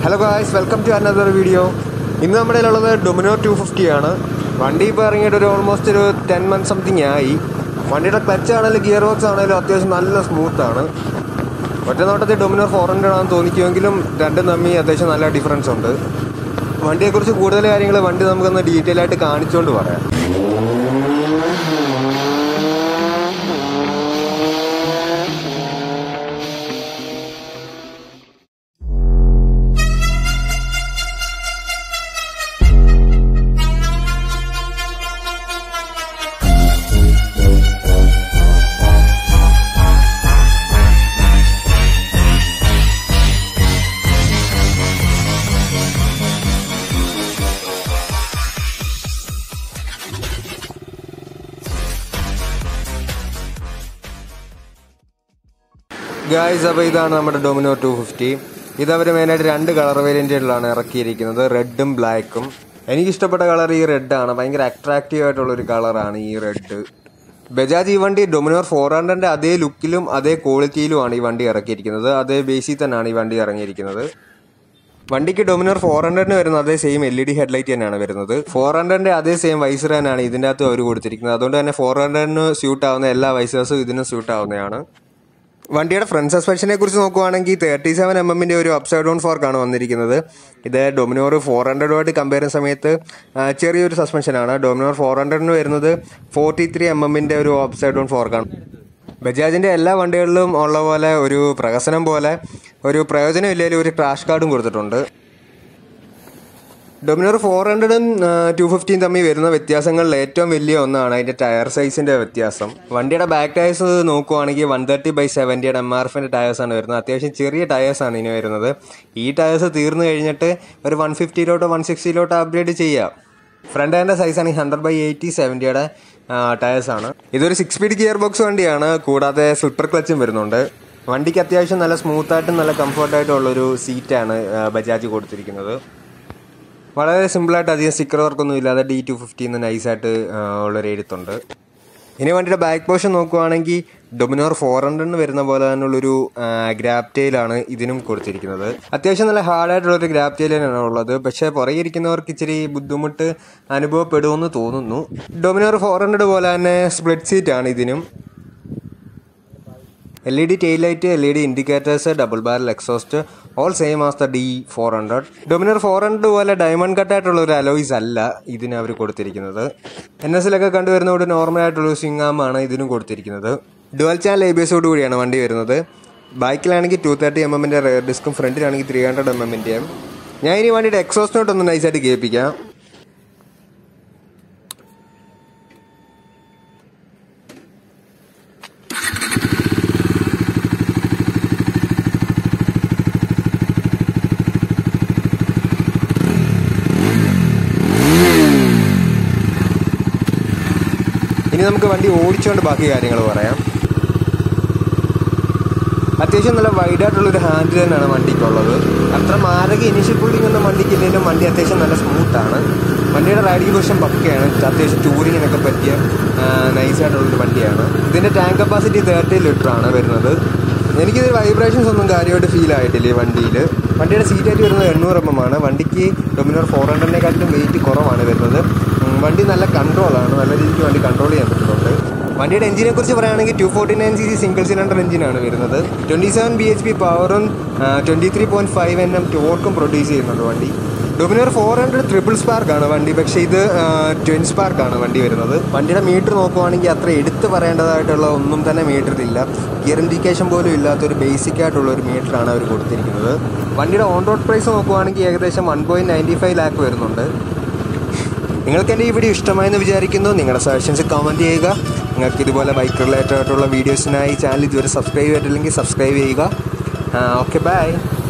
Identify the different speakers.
Speaker 1: hello guys welcome to another video ഇന്ന് നമ്മുടെ ഉള്ളത് ഡൊമിനോർ ടു ഫിഫ്റ്റി ആണ് വണ്ടി ഇപ്പോൾ ഇറങ്ങിയിട്ട് ഒരു ഓൾമോസ്റ്റ് ഒരു ടെൻ മന്ത് സംതിങ് ആയി വണ്ടിയുടെ ക്ലച്ച് ആണെങ്കിലും ഗിയർ ബോക്സ് ആണെങ്കിലും അത്യാവശ്യം നല്ല സ്മൂത്ത് ആണ് ഒറ്റ നോട്ടത്തിൽ ഡൊമിനോർ ഫോർ ഹൺഡ്രഡ് ആണെന്ന് തോന്നിക്കുമെങ്കിലും രണ്ടും തമ്മിൽ അത്യാവശ്യം നല്ല ഡിഫറൻസ് ഉണ്ട് വണ്ടിയെക്കുറിച്ച് കൂടുതൽ കാര്യങ്ങൾ വണ്ടി നമുക്കൊന്ന് ഡീറ്റെയിൽ ആയിട്ട് കാണിച്ചുകൊണ്ട് പറയാം ഗായ്സ് അപ്പോൾ ഇതാണ് നമ്മുടെ ഡൊമിനോ ടു ഫിഫ്റ്റി ഇത് അവർ മെയിനായിട്ട് രണ്ട് കളർ വേരിയൻറ്റുകളിലാണ് ഇറക്കിയിരിക്കുന്നത് റെഡും ബ്ലാക്കും എനിക്കിഷ്ടപ്പെട്ട കളർ ഈ റെഡാണ് ഭയങ്കര അട്രാക്റ്റീവ് ആയിട്ടുള്ള ഒരു കളറാണ് ഈ റെഡ് ബജാജ് ഈ വണ്ടി ഡൊമിനോർ ഫോർ ഹൺഡ്രഡിൻ്റെ അതേ ലുക്കിലും അതേ ക്വാളിറ്റിയിലുമാണ് ഈ വണ്ടി ഇറക്കിയിരിക്കുന്നത് അതേ ബേസിൽ തന്നെയാണ് ഈ വണ്ടി ഇറങ്ങിയിരിക്കുന്നത് വണ്ടിക്ക് ഡൊമിനോർ ഫോർ ഹൺഡ്രഡിന് വരുന്ന അതേ same L E D headlight തന്നെയാണ് വരുന്നത് ഫോർ ഹൺഡ്രഡിന്റെ അതേ സെയിം വൈസർ തന്നെയാണ് ഇതിൻ്റെ അകത്ത് അവർ കൊടുത്തിരിക്കുന്നത് അതുകൊണ്ട് തന്നെ ഫോർ ഹൺഡ്രഡിന് സ്യൂട്ട് ആവുന്ന എല്ലാ വൈസേഴ്സും ഇതിനും സ്യൂട്ട് ആവുന്നതാണ് വണ്ടിയുടെ ഫ്രണ്ട് സസ്പെൻഷനെ കുറിച്ച് നോക്കുവാണെങ്കിൽ തേർട്ടി സെവൻ എം എമ്മിൻ്റെ ഒരു അപ്സൈഡ് ഡൗൺ ഫോർക്കാണ് വന്നിരിക്കുന്നത് ഇത് ഡൊമിനോർ ഫോർ ഹൺഡ്രഡുമായിട്ട് കമ്പയർ ചെയ്യുന്ന സമയത്ത് ആ, ചെറിയൊരു സസ്പെൻഷനാണ് ഡൊമിനോർ ഫോർ ഹൺഡ്രഡിന് വരുന്നത് ഫോർട്ടി ത്രീ എം എമ്മിൻ്റെ ഒരു അപ്സൈഡ് ഡൗൺ ഫോർക്കാണ് ബജാജിൻ്റെ എല്ലാ വണ്ടികളിലും ഉള്ള പോലെ ഒരു പ്രഹസനം പോലെ ഒരു പ്രയോജനം ഇല്ലെങ്കിലും ഒരു ക്രാഷ് കാർഡും കൊടുത്തിട്ടുണ്ട് ഡൊമിനോർ ഫോർ ഹൺഡ്രഡും ടു ഫിഫ്റ്റിയും തമ്മിൽ വരുന്ന വ്യത്യാസങ്ങളിൽ ഏറ്റവും വലിയ ഒന്നാണ് അതിൻ്റെ ടയർ സൈസിൻ്റെ വ്യത്യാസം വണ്ടിയുടെ ബാക്ക് ടയേഴ്സ് നോക്കുവാണെങ്കിൽ വൺ തേർട്ടി ബൈ സെവൻറ്റിയുടെ എം ആർ എഫിൻ്റെ ടയേഴ്സാണ് വരുന്നത് അത്യാവശ്യം ചെറിയ ടയേഴ്സാണ് ഇനി വരുന്നത് ഈ ടയേഴ്സ് തീർന്നു കഴിഞ്ഞിട്ട് ഒരു വൺ ഫിഫ്റ്റിയിലോട്ടോ വൺ സിക്സ്റ്റിയിലോട്ടോ അപ്ഗ്രേഡ് ചെയ്യാം ഫ്രണ്ട് ഹാൻഡ് സൈസ് ആണെങ്കിൽ ഹൺഡ്രഡ് ബൈ എയ്റ്റി സെവൻറ്റിയുടെ ടയേഴ്സാണ് ഇതൊരു സിക്സ് സ്പീഡ് ഗിയർ ബോക്സ് വണ്ടിയാണ് കൂടാതെ സ്ലിപ്പർ ക്ലച്ചും വരുന്നുണ്ട് വണ്ടിക്ക് അത്യാവശ്യം നല്ല സ്മൂത്തായിട്ടും നല്ല കംഫർട്ടായിട്ടുള്ളൊരു സീറ്റാണ് ബജാജ് കൊടുത്തിരിക്കുന്നത് വളരെ സിമ്പിളായിട്ട് അധികം സ്റ്റിക്കർ വർക്കൊന്നും ഇല്ലാതെ ഡി ടു ഫിഫ്റ്റിന്ന് നൈസായിട്ട് ഉള്ളൊരു എഴുത്തുണ്ട് ഇനി വണ്ടിയുടെ ബാക്ക് പോർഷൻ നോക്കുവാണെങ്കിൽ ഡൊമിനോർ ഫോർ ഹൺഡ്രഡിന് വരുന്ന പോലെ തന്നെയുള്ളൊരു ഗ്രാപ്റ്റയിലാണ് ഇതിനും കൊടുത്തിരിക്കുന്നത് അത്യാവശ്യം നല്ല ഹാർഡായിട്ടുള്ളൊരു ഗ്രാപ്റ്റയിൽ തന്നെയാണ് ഉള്ളത് പക്ഷേ പുറകെ ഇരിക്കുന്നവർക്ക് ഇച്ചിരി ബുദ്ധിമുട്ട് അനുഭവപ്പെടുമെന്ന് തോന്നുന്നു ഡൊമിനോർ ഫോർ ഹൺഡ്രഡ് പോലെ തന്നെ സ്പ്ലിറ്റ് സീറ്റാണ് ഇതിനും L E D tail light L E D indicators double barrel exhaust all same as the D four hundred Dominar four hundred പോലെ ഡയമണ്ട് കട്ടായിട്ടുള്ള ഒരു അലോയ്സ് അല്ല ഇതിന് അവർ കൊടുത്തിരിക്കുന്നത് എൻ എസിലൊക്കെ കണ്ടുവരുന്ന ഒരു നോർമൽ ആയിട്ടുള്ള ഒരു സ്വിങ്ങാമാണ് ഇതിനും കൊടുത്തിരിക്കുന്നത് ഡുവൽ ചാനൽ എ ബി എസോട് കൂടിയാണ് വണ്ടി വരുന്നത് ബൈക്കിലാണെങ്കിൽ ടു തേർട്ടി എം എമ്മിൻ്റെ റെയർ ഡിസ്കും ഫ്രണ്ടിലാണെങ്കിൽ ത്രീ ഹൺഡ്രഡ് എം എമ്മിൻ്റെയും ഞാൻ ഇനി വണ്ടിയുടെ എക്സോസ്റ്റ് ഒന്ന് നൈസായിട്ട് കേൾപ്പിക്കാം ഇനി നമുക്ക് വണ്ടി ഓടിച്ചുകൊണ്ട് ബാക്കി കാര്യങ്ങൾ പറയാം അത്യാവശ്യം നല്ല വൈഡായിട്ടുള്ളൊരു ഹാൻഡിൽ തന്നെയാണ് വണ്ടിക്കുള്ളത് അത്ര മാരക ഇനിഷ്യൽ പുള്ളിംഗ് ഒന്നും വണ്ടിക്ക് ഇല്ലെങ്കിലും വണ്ടി അത്യാവശ്യം നല്ല സ്മൂത്താണ് വണ്ടിയുടെ റൈഡിംഗ് പൊസിഷൻ പക്കയാണ് അത്യാവശ്യം ടൂറിങ്ങിനൊക്കെ പറ്റിയ നൈസായിട്ടുള്ളൊരു വണ്ടിയാണ് ഇതിൻ്റെ ടാങ്ക് കപ്പാസിറ്റി തേർട്ടി ലിറ്റർ ആണ് വരുന്നത് എനിക്കിത് വൈബ്രേഷൻസ് ഒന്നും കാര്യമായിട്ട് ഫീൽ ആയിട്ടില്ല ഈ വണ്ടിയിൽ വണ്ടിയുടെ സീറ്റ് ആയിട്ട് വരുന്നത് എണ്ണൂറ് എം എം ആണ് വണ്ടിക്ക് ഡൊമിനോർ ഫോർ ഹൺഡ്രഡിനെക്കാട്ടിലും വെയിറ്റ് കുറവാണ് വരുന്നത് ഉം, വണ്ടി നല്ല കൺട്രോളാണ് നല്ല രീതിക്ക് വണ്ടി കൺട്രോൾ ചെയ്യാൻ പറ്റുന്നുണ്ട് വണ്ടിയുടെ എഞ്ചിനെ കുറിച്ച് പറയുകയാണെങ്കിൽ two forty nine C C single cylinder എഞ്ചിനാണ് വരുന്നത് twenty seven B H P പവറും twenty three point five N M ടോർക്കും പ്രൊഡ്യൂസ് ചെയ്യുന്നുണ്ട് വണ്ടി ഡൊമിനർ ഫോർ ഹൺഡ്രഡ് ട്രിപ്പിൾ സ്പാർക്കാണ് വണ്ടി പക്ഷേ ഇത് ട്വിൻ സ്പാർക്കാണ് വണ്ടി വരുന്നത് വണ്ടിയുടെ മീറ്റർ നോക്കുവാണെങ്കിൽ അത്ര എടുത്ത് പറയേണ്ടതായിട്ടുള്ള ഒന്നും തന്നെ മീറ്ററിലില്ല ഗിയർ ഇൻഡിക്കേഷൻ പോലും ഇല്ലാത്തൊരു ബേസിക് ആയിട്ടുള്ള ഒരു മീറ്ററാണ് അവർ കൊടുത്തിരിക്കുന്നത് വണ്ടിയുടെ ഓൺ റോഡ് പ്രൈസ് നോക്കുവാണെങ്കിൽ ഏകദേശം one point ninety five lakh വരുന്നുണ്ട് നിങ്ങൾക്ക് എൻ്റെ ഈ വീഡിയോ ഇഷ്ടമായെന്ന് വിചാരിക്കുന്നു നിങ്ങളുടെ സജഷൻസ് കമൻറ്റ് ചെയ്യുക നിങ്ങൾക്ക് ഇതുപോലെ ബൈക്ക് റിലേറ്റഡ് ആയിട്ടുള്ള വീഡിയോസിനായി ചാനൽ ഇതുവരെ സബ്സ്ക്രൈബ് ചെയ്തിട്ടില്ലെങ്കിൽ സബ്സ്ക്രൈബ് ചെയ്യുക ഓക്കെ ബൈ